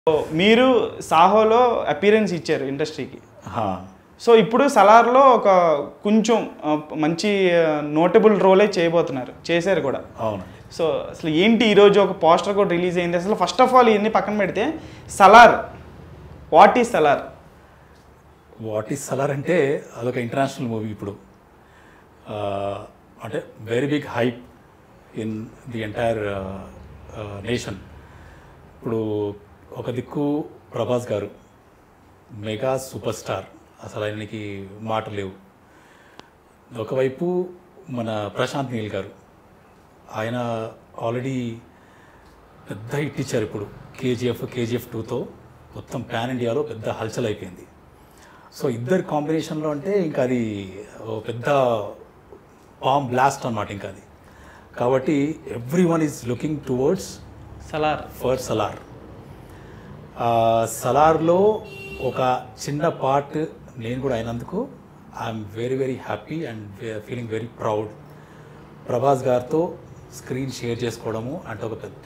So మీరు సాహోలో appearance ఇచ్చారు ఇండస్ట్రీకి హా. సో ఇప్పుడు సలార్లో ఒక కొంచెం ఆ, మంచి నోటబుల్ రోలే చేయబోతున్నారు చేశారు కూడా అవును సో అసలు ఏంటి ఈరోజు ఒక పోస్టర్ కూడా రిలీజ్ అయింది అసలు ఫస్ట్ ఆఫ్ ఆల్ ఇవన్నీ పక్కన పెడితే Salaar what is Salaar what is Salaar అంటే అదొక ఇంటర్నేషనల్ మూవీ ఇప్పుడు ఆ, అంటే very big hype in the entire nation ఇప్పుడు ఒక దిక్కు ప్రభాస్ గారు మెగా సూపర్ స్టార్ అసలు ఆయనకి మాట లేవు ఒకవైపు మన ప్రశాంత్ నీల్ గారు ఆయన ఆల్రెడీ పెద్ద హిట్ ఇచ్చారు ఇప్పుడు కేజీఎఫ్ కేజీఎఫ్ టూతో మొత్తం పాన్ ఇండియాలో పెద్ద హల్చల్ అయిపోయింది సో ఇద్దరు కాంబినేషన్లో అంటే ఇంకా అది ఓ పెద్ద పామ్ బ్లాస్ట్ అన్నమాట ఇంకా అది కాబట్టి everyone is looking towards Salaar for Salaar ఆ, సలార్లో ఒక చిన్న పార్ట్ నేను కూడా అయినందుకు I'm very very happy and feeling very proud Prabhas గారితో స్క్రీన్ షేర్ చేసుకోవడము అంటే ఒక పెద్ద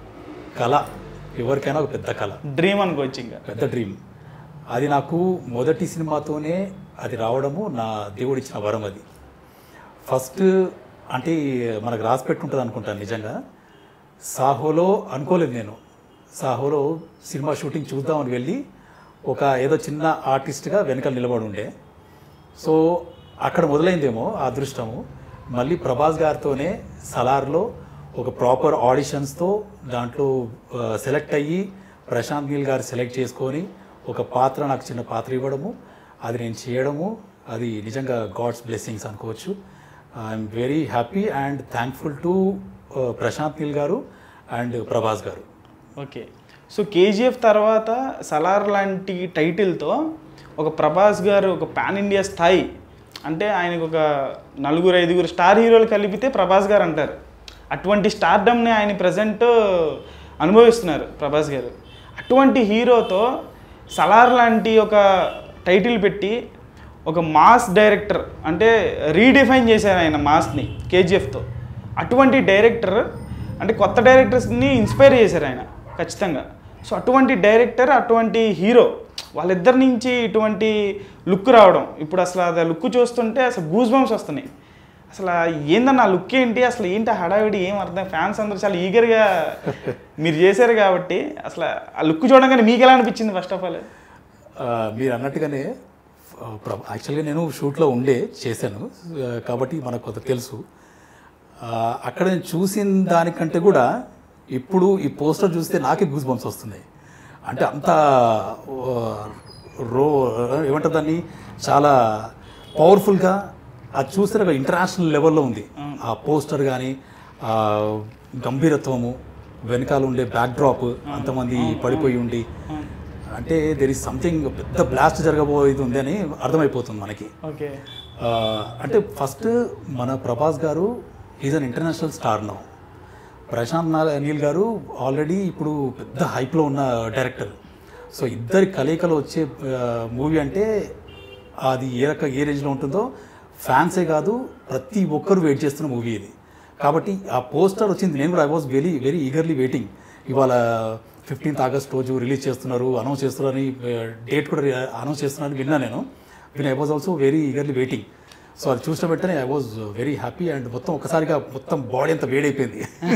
కళ ఎవరికైనా ఒక పెద్ద కళ డ్రీమ్ అనుకోవచ్చు ఇంకా పెద్ద డ్రీమ్ అది నాకు మొదటి సినిమాతోనే అది రావడము నా దేవుడిచ్చిన వరం అది ఫస్ట్ అంటే మనకు రాసి పెట్టుంటుంది అనుకుంటాను నిజంగా సాహోలో అనుకోలేదు నేను సాహోలో సినిమా షూటింగ్ చూద్దామని వెళ్ళి ఒక ఏదో చిన్న ఆర్టిస్ట్గా వెనకాల నిలబడి ఉండే సో అక్కడ మొదలైందేమో ఆ అదృష్టము మళ్ళీ ప్రభాస్ గారితోనే సలార్లో ఒక ప్రాపర్ ఆడిషన్స్తో దాంట్లో సెలెక్ట్ అయ్యి ప్రశాంత్ నీల్ గారు సెలెక్ట్ చేసుకొని ఒక పాత్ర నాకు చిన్న పాత్ర ఇవ్వడము అది నేను చేయడము అది నిజంగా గాడ్స్ బ్లెస్సింగ్స్ అనుకోవచ్చు I'm very happy and thankful to Prashanth Neel గారు అండ్ ప్రభాస్ గారు ఓకే సో కేజీఎఫ్ తర్వాత సలార్ లాంటి టైటిల్తో ఒక ప్రభాస్ గారు ఒక పాన్ ఇండియా స్థాయి అంటే ఆయనకు ఒక నలుగురు ఐదుగురు స్టార్ హీరోలు కలిపితే ప్రభాస్ గారు అంటారు అటువంటి స్టార్డమ్ని ఆయన ప్రజెంట్ అనుభవిస్తున్నారు ప్రభాస్ గారు అటువంటి హీరోతో సలార్ లాంటి ఒక టైటిల్ పెట్టి ఒక మాస్ డైరెక్టర్ అంటే రీడిఫైన్ చేశారు ఆయన మాస్ని కేజీఎఫ్తో అటువంటి డైరెక్టర్ అంటే కొత్త డైరెక్టర్స్ని ఇన్స్పైర్ చేశారు ఆయన ఖచ్చితంగా సో అటువంటి డైరెక్టర్ అటువంటి హీరో వాళ్ళిద్దరి నుంచి ఇటువంటి లుక్ రావడం ఇప్పుడు అసలు అది లుక్ చూస్తుంటే అసలు గూస్ బంప్స్ వస్తున్నాయి అసలు ఏందన్న ఆ లుక్ ఏంటి అసలు ఏంటి ఆ హడావిడి ఏం అర్థం ఫ్యాన్స్ అందరూ చాలా ఈగర్గా మీరు చేశారు కాబట్టి అసలు ఆ లుక్ చూడగానే మీకు ఎలా అనిపించింది ఫస్ట్ ఆఫ్ ఆల్ ఆ, మీరు అన్నట్టుగానే యాక్చువల్గా నేను షూట్లో ఉండే చేశాను ఆ, కాబట్టి మనకు కొంత తెలుసు ఆ, అక్కడ నేను చూసిన దానికంటే కూడా ఇప్పుడు ఈ పోస్టర్ చూస్తే నాకే గూస్ బంప్స్ వస్తున్నాయి అంటే అంత ఆ, రో ఏమంటారు దాన్ని చాలా పవర్ఫుల్గా అది చూస్తే ఒక ఇంటర్నేషనల్ లెవెల్లో ఉంది ఆ పోస్టర్ కానీ ఆ గంభీరత్వము వెనకాల ఉండే బ్యాక్ డ్రాప్ అంతమంది పడిపోయి ఉండి అంటే దెర్ ఇస్ సంథింగ్ పెద్ద బ్లాస్ట్ జరగబోయేది ఉంది అని అర్థమైపోతుంది మనకి ఓకే ఆ, అంటే ఫస్ట్ మన ప్రభాస్ గారు is an international star now Prashanth నా- నీల్ గారు ఆల్రెడీ ఇప్పుడు పెద్ద హైప్లో ఉన్న డైరెక్టర్ సో ఇద్దరి కలయికలో వచ్చే మూవీ అంటే అది ఏ రక ఏ రేంజ్లో ఉంటుందో ఫ్యాన్సే కాదు ప్రతి ఒక్కరు వెయిట్ చేస్తున్న మూవీ ఇది కాబట్టి ఆ పోస్టర్ వచ్చింది నేను కూడా I was very very eagerly waiting ఇవాళ ఫిఫ్టీన్త్ ఆగస్ట్ రోజు రిలీజ్ చేస్తున్నారు అనౌన్స్ చేస్తున్నారని డేట్ కూడా అనౌన్స్ చేస్తున్నారని విన్నా నేను విన్ I was also very eagerly waiting so అది చూసిన వెంటనే I was very happy and మొత్తం ఒకసారిగా మొత్తం బాడీ అంతా వేడైపోయింది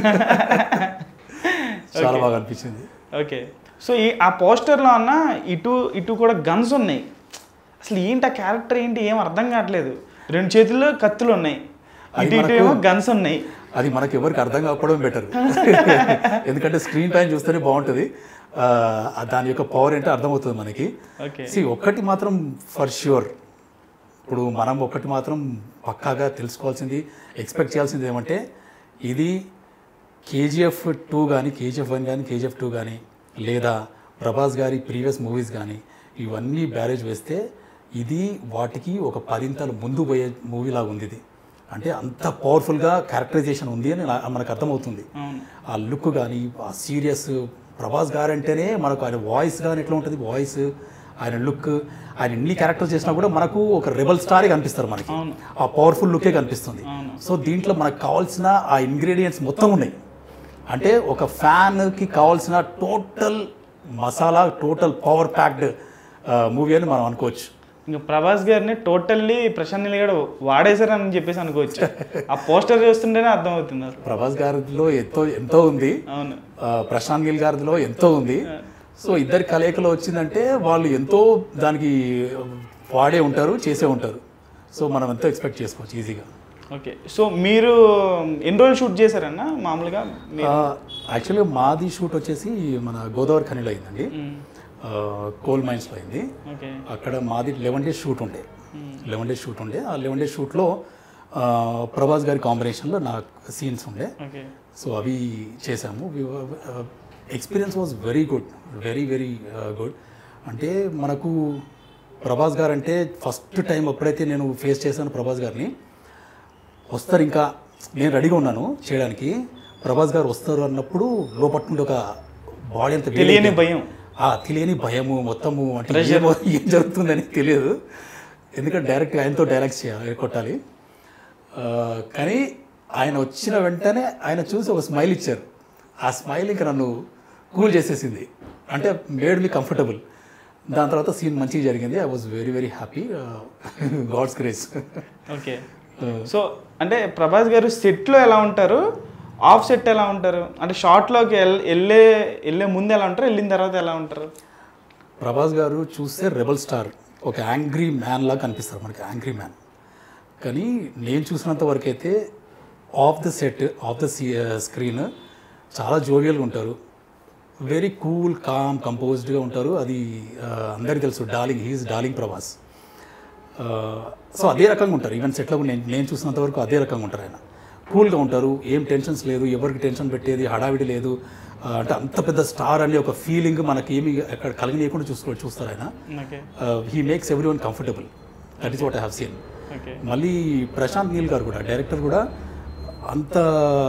చాలా బాగా అనిపించింది ఓకే సో ఈ ఆ పోస్టర్లో అన్న ఇటు ఇటు కూడా గన్స్ ఉన్నాయి అసలు ఏంటి ఆ క్యారెక్టర్ ఏంటి ఏం అర్థం కావట్లేదు రెండు చేతుల్లో కత్తులు ఉన్నాయి అది ఇటు ఇటు మనకు- ఏమో గన్స్ ఉన్నాయి అది మనకి ఎవరికి అర్థం కాకపోవడం బెటర్ ఎందుకంటే స్క్రీన్ టైం చూస్తేనే బాగుంటుంది ఆ, దాని యొక్క పవర్ ఏంటో అర్థమవుతుంది మనకి ఓకే సి ఒక్కటి మాత్రం ఫర్ ష్యూర్ ఇప్పుడు మనం ఒకటి మాత్రం పక్కాగా తెలుసుకోవాల్సింది ఎక్స్పెక్ట్ చేయాల్సింది ఏమంటే ఇది కేజీఎఫ్ టూ కానీ కేజీఎఫ్ వన్ కానీ కేజీఎఫ్ టూ కానీ లేదా ప్రభాస్ గారి ప్రీవియస్ మూవీస్ కానీ ఇవన్నీ బ్యారేజ్ వేస్తే ఇది వాటికి ఒక పదింతలు ముందు పోయే మూవీ లాగా ఉంది ఇది అంటే అంత పవర్ఫుల్గా క్యారెక్టరైజేషన్ ఉంది అని నా- మనకు అర్థమవుతుంది అవును ఆ లుక్ కానీ ఆ సీరియస్ ప్రభాస్ గారు అంటేనే మనకు ఆయన వాయిస్ కానీ ఎట్లా ఉంటుంది వాయిస్ ఆయన లుక్ ఆయన ఎన్ని క్యారెక్టర్స్ చేసినా కూడా మనకు ఒక రెబల్ స్టారే కనిపిస్తారు మనకి అవును. ఆ పవర్ఫుల్ లుకే కనిపిస్తుంది అవును. సో దీంట్లో మనకు కావాల్సిన ఆ ఇంగ్రీడియంట్స్ మొత్తం ఉన్నాయి అంటే ఒక ఫ్యాన్కి కావాల్సిన total masala total power packed movie అని మనం అనుకోవచ్చు ఇంకా ప్రభాస్ గారిని టోటల్లీ ప్రశాంత్ నీల్ గారు వాడేశారని చెప్పేసి అనుకోవచ్చు ఆ పోస్టర్ చూస్తుంటేనే అర్థమవుతుంది అసలు ప్రభాస్ గారిలో ఎంతో ఎంతో ఉంది అవును ఆ, ప్రశాంత్ నీల్ గారిలో ఎంతో ఉంది సో ఇద్దరి కలయికలో వచ్చిందంటే వాళ్ళు ఎంతో దానికి వాడే ఉంటారు చేసే ఉంటారు సో మనం ఎంతో ఎక్స్పెక్ట్ చేసుకోవచ్చు ఈజీగా ఓకే సో మీరు ఎన్ని రోజులు షూట్ చేశారన్న మామూలుగా మీరు యాక్చువల్గా మాది షూట్ వచ్చేసి మన గోదావరి ఖనిలో అయిందండి ఆ, కోల్ మైన్స్లో అయింది ఓకే అక్కడ మాది లెవెన్ డేస్ షూట్ ఉండే లెవెన్ డేస్ షూట్ ఉండే ఆ లెవెన్ డేస్ షూట్లో ప్రభాస్ గారి కాంబినేషన్లో నా సీన్స్ ఉండే ఓకే సో అవి చేసాము experience was very good very very good అంటే మనకు ప్రభాస్ గారు అంటే ఫస్ట్ టైం ఎప్పుడైతే నేను ఫేస్ చేశాను ప్రభాస్ గారిని వస్తారు ఇంకా నేను రెడీగా ఉన్నాను చేయడానికి ప్రభాస్ గారు వస్తారు అన్నప్పుడు లోపల నుండి ఒక బాడీ అంత వేడి తెలియని భయం ఆ తెలియని భయము మొత్తము అంటే ఏమో ఏం జరుగుతుందని తెలియదు ఎందుకంటే డైరెక్ట్ ఆయనతో డైరెక్ట్ చేయాలి కొట్టాలి ఆ, కానీ ఆయన వచ్చిన వెంటనే ఆయన చూసి ఒక స్మైల్ ఇచ్చారు ఆ స్మైల్ ఇంకా నన్ను కూల్ చేసేసింది అంటే మేడ్ మీ కంఫర్టబుల్ దాని తర్వాత సీన్ మంచిగా జరిగింది I was very very happy God's grace okay so అంటే ప్రభాస్ గారు సెట్లో ఎలా ఉంటారు ఆఫ్ సెట్ ఎలా ఉంటారు అంటే షార్ట్లోకి వెళ్ వెళ్ళే వెళ్ళే ముందు ఎలా ఉంటారు వెళ్ళిన తర్వాత ఎలా ఉంటారు ప్రభాస్ గారు చూస్తే రెబల్ స్టార్ ఒక యాంగ్రీ మ్యాన్ లాగా కనిపిస్తారు మనకి యాంగ్రీ మ్యాన్ కానీ నేను చూసినంత వరకు అయితే off the set off the screen చాలా జోవియల్గా ఉంటారు వెరీ కూల్ కామ్ కంపోజ్డ్గా ఉంటారు అది ఆ, అందరికీ తెలుసు darling he is darling Prabhas so అదే రకంగా ఉంటారు ఈవెన్ సెట్లో నేను నేను చూసినంత వరకు అదే రకంగా ఉంటారు ఆయన కూల్గా ఉంటారు ఏం టెన్షన్స్ లేదు ఎవరికి టెన్షన్ పెట్టేది హడావిడి లేదు ఆ, అంటే అంత పెద్ద స్టార్ అనే ఒక ఫీలింగ్ మనకి ఏమి అక్కడ కలిగనీయకుండా చూసుకో చూస్తారు ఆయన okay he makes everyone comfortable that is what I have seen okay మళ్ళీ ప్రశాంత్ నీల్ గారు కూడా డైరెక్టర్ కూడా అంత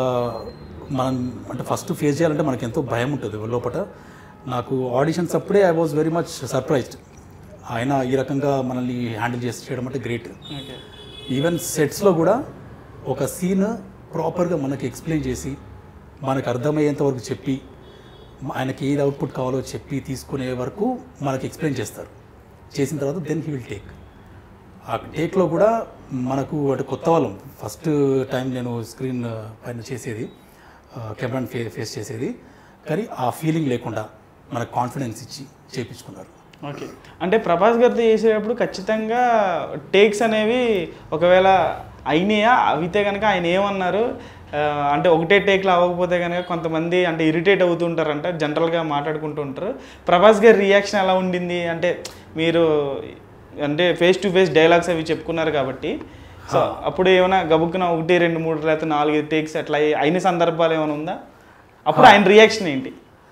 మనం అంటే ఫస్ట్ ఫేస్ చేయాలంటే మనకి ఎంతో భయం ఉంటుంది లోపల నాకు ఆడిషన్స్ అప్పుడే I was very much surprised ఆయన ఈ రకంగా మనల్ని హ్యాండిల్ చేసి చేయడం అంటే గ్రేట్ ఓకే ఈవెన్ సెట్స్లో కూడా ఒక సీన్ ప్రాపర్గా మనకి ఎక్స్ప్లెయిన్ చేసి మనకు అర్థమయ్యేంత వరకు చెప్పి ఆయనకి ఏది అవుట్పుట్ కావాలో చెప్పి తీసుకునే వరకు మనకి ఎక్స్ప్లెయిన్ చేస్తారు చేసిన తర్వాత దెన్ హీ విల్ టేక్ ఆ టేక్లో కూడా మనకు అంటే కొత్త వాళ్ళం ఫస్ట్ టైం నేను స్క్రీన్ పైన చేసేది కెమెరాని ఫే ఫేస్ చేసేది కానీ ఆ ఫీలింగ్ లేకుండా మనకు కాన్ఫిడెన్స్ ఇచ్చి చేయించుకున్నారు ఓకే అంటే ప్రభాస్ గారితో చేసేటప్పుడు ఖచ్చితంగా టేక్స్ అనేవి ఒకవేళ అయినాయా అవితే కనుక ఆయన ఏమన్నారు ఆ, అంటే ఒకటే టేక్లో అవ్వకపోతే కనుక కొంతమంది అంటే ఇరిటేట్ అవుతుంటారంట జనరల్గా మాట్లాడుకుంటూ ఉంటారు ప్రభాస్ గారి రియాక్షన్ ఎలా ఉండింది అంటే మీరు అంటే ఫేస్ టు ఫేస్ డైలాగ్స్ అవి చెప్పుకున్నారు కాబట్టి సో అప్పుడు ఏమైనా గబుక్కున ఒకటి రెండు మూడు లేకపోతే నాలుగు టేక్స్ అట్లా అయి- అయిన సందర్భాలు ఏమైనా ఉందా అప్పుడు ఆయన రియాక్షన్ ఏంటి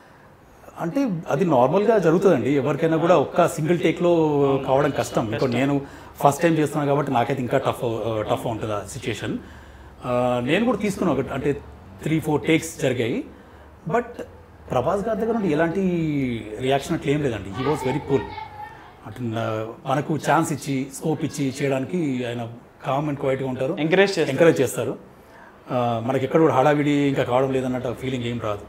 అంటే అది నార్మల్గా జరుగుతుందండి ఎవరికైనా కూడా ఒక్క సింగిల్ టేక్లో కావడం కష్టం ఇంకా నేను ఫస్ట్ టైం చేస్తున్నాను కాబట్టి నాకైతే ఇంకా టఫ్ టఫ్ ఉంటుంది ఆ సిచ్యుయేషన్ నేను కూడా తీసుకున్నాను ఒకటి అంటే త్రీ ఫోర్ టేక్స్ జరిగాయి బట్ ప్రభాస్ గారి దగ్గర నుండి ఎలాంటి రియాక్షన్ అట్లా ఏం లేదండి హీ వాజ్ వెరీ కూల్ అంటే నా- మనకు ఛాన్స్ ఇచ్చి స్కోప్ ఇచ్చి చేయడానికి ఆయన కామ్ అండ్ క్వైట్గా ఉంటారు ఎంకరేజ్ చేస్తారు ఎంకరేజ్ చేస్తారు ఆ, మనకి ఎక్కడ కూడా హడావిడి ఇంకా కావడం లేదన్నట్టు ఫీలింగ్ ఏం రాదు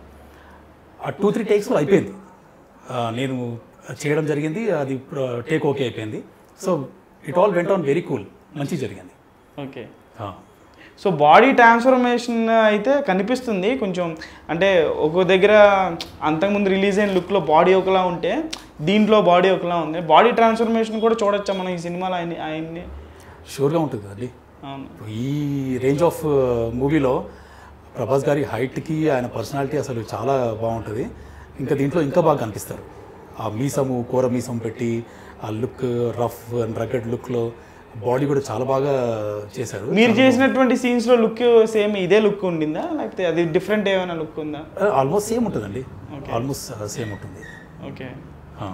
ఆ టూ త్రీ టేక్స్లో అయిపోయింది ఆ, నేను చేయడం జరిగింది అది టేక్ ఓకే అయిపోయింది so it all went on very cool మంచి జరిగింది ఓకే ఆ. సో బాడీ ట్రాన్స్ఫర్మేషన్ అయితే కనిపిస్తుంది కొంచెం అంటే ఒక్కో దగ్గర అంతకుముందు రిలీజ్ అయిన లుక్లో బాడీ ఒకలా ఉంటే దీంట్లో బాడీ ఒకలా ఉంది బాడీ ట్రాన్స్ఫర్మేషన్ కూడా చూడొచ్చా మనం ఈ సినిమాలో ఆయన ఆయన్ని షూర్గా ఉంటుంది కదండి అవును ఈ రేంజ్ ఆఫ్ మూవీలో ప్రభాస్ గారి హైట్కి ఆయన పర్సనాలిటీ అసలు చాలా బాగుంటుంది ఇంకా దీంట్లో ఇంకా బాగా కనిపిస్తారు ఆ మీసము కూర మీసం పెట్టి ఆ లుక్ రఫ్ అండ్ రగడ్ లుక్లో బాడీ కూడా చాలా బాగా చేశారు మీరు చేసినటువంటి సీన్స్లో లుక్ సేమ్ ఇదే లుక్ ఉండిందా లేకపోతే అది డిఫరెంట్ ఏమైనా లుక్ ఉందా ఆల్మోస్ట్ సేమ్ ఉంటుందండి ఆల్మోస్ట్ సేమ్ ఉంటుంది ఓకే ఆ.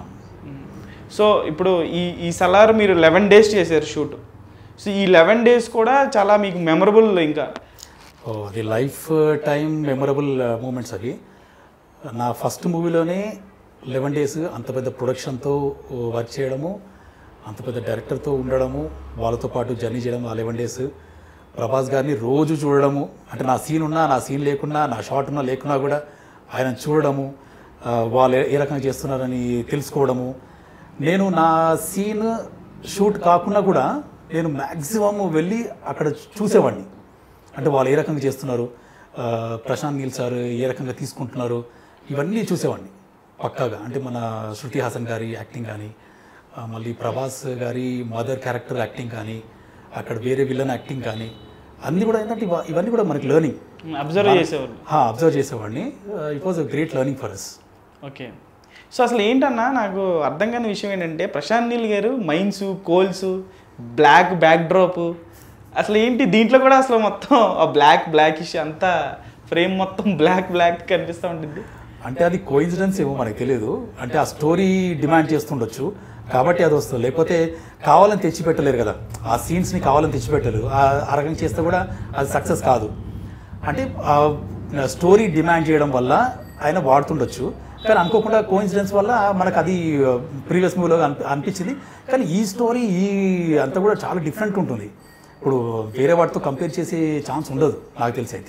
సో ఇప్పుడు ఈ ఈ సలార్ మీరు లెవెన్ డేస్ చేశారు షూట్ సో ఈ లెవెన్ డేస్ కూడా చాలా మీకు మెమరబుల్ ఇంకా ఓ అది లైఫ్ టైం మెమరబుల్ మూమెంట్స్ అవి నా ఫస్ట్ మూవీలోనే లెవెన్ డేస్ అంత పెద్ద ప్రొడక్షన్తో వర్క్ చేయడము అంత పెద్ద డైరెక్టర్తో ఉండడము వాళ్ళతో పాటు జర్నీ చేయడం ఆ లెవెన్ డేస్ ప్రభాస్ గారిని రోజు చూడడము అంటే నా సీన్ ఉన్నా నా సీన్ లేకున్నా నా షాట్ ఉన్నా లేకున్నా కూడా ఆయన చూడడము ఆ, వాళ్ళు ఏ- ఏ రకంగా చేస్తున్నారని తెలుసుకోవడము నేను నా సీన్ షూట్ కాకుండా కూడా నేను మ్యాక్సిమం వెళ్ళి అక్కడ చూసేవాడిని అంటే వాళ్ళు ఏ రకంగా చేస్తున్నారు ఆ, ప్రశాంత్ నీల్ సార్ ఏ రకంగా తీసుకుంటున్నారు ఇవన్నీ చూసేవాడిని పక్కాగా అంటే మన శృతి హాసన్ గారి యాక్టింగ్ కానీ ఆ, మళ్ళీ ప్రభాస్ గారి మదర్ క్యారెక్టర్ యాక్టింగ్ కానీ అక్కడ వేరే విలన్ యాక్టింగ్ కానీ అన్నీ కూడా ఏంటంటే ఇవ- ఇవన్నీ కూడా మనకి లెర్నింగ్ అబ్జర్వ్ చేసేవాళ్ళు అబ్జర్వ్ చేసేవాడిని it was a great learning for us okay so అసలు ఏంటన్నా నాకు అర్థం కాని విషయం ఏంటంటే Prashanth Neel garu mines coals black backdrop అసలు ఏంటి దీంట్లో కూడా అసలు మొత్తం ఆ బ్లాక్ బ్లాక్ ఇష్యూ అంతా ఫ్రేమ్ మొత్తం బ్లాక్ బ్లాక్ కనిపిస్తూ ఉంటుంది అంటే అది కోయిన్సిడెన్స్ ఏమో మనకు తెలియదు అంటే ఆ స్టోరీ డిమాండ్ చేస్తుండొచ్చు కాబట్టి అది వస్తుంది లేకపోతే కావాలని తెచ్చిపెట్టలేరు కదా ఆ సీన్స్ని కావాలని తెచ్చిపెట్టలేరు ఆ ఆ రకంగా చేస్తే కూడా అది సక్సెస్ కాదు అంటే ఆ స్టోరీ డిమాండ్ చేయడం వల్ల ఆయన వాడుతుండొచ్చు కానీ అనుకోకుండా కోయిన్సిడెన్స్ వల్ల మనకు అది ప్రీవియస్ మూవీలో అనిపి అనిపించింది కానీ ఈ స్టోరీ ఈ అంతా కూడా చాలా డిఫరెంట్ ఉంటుంది ఇప్పుడు వేరే వాటితో కంపేర్ చేసే ఛాన్స్ ఉండదు నాకు తెలిసి అయితే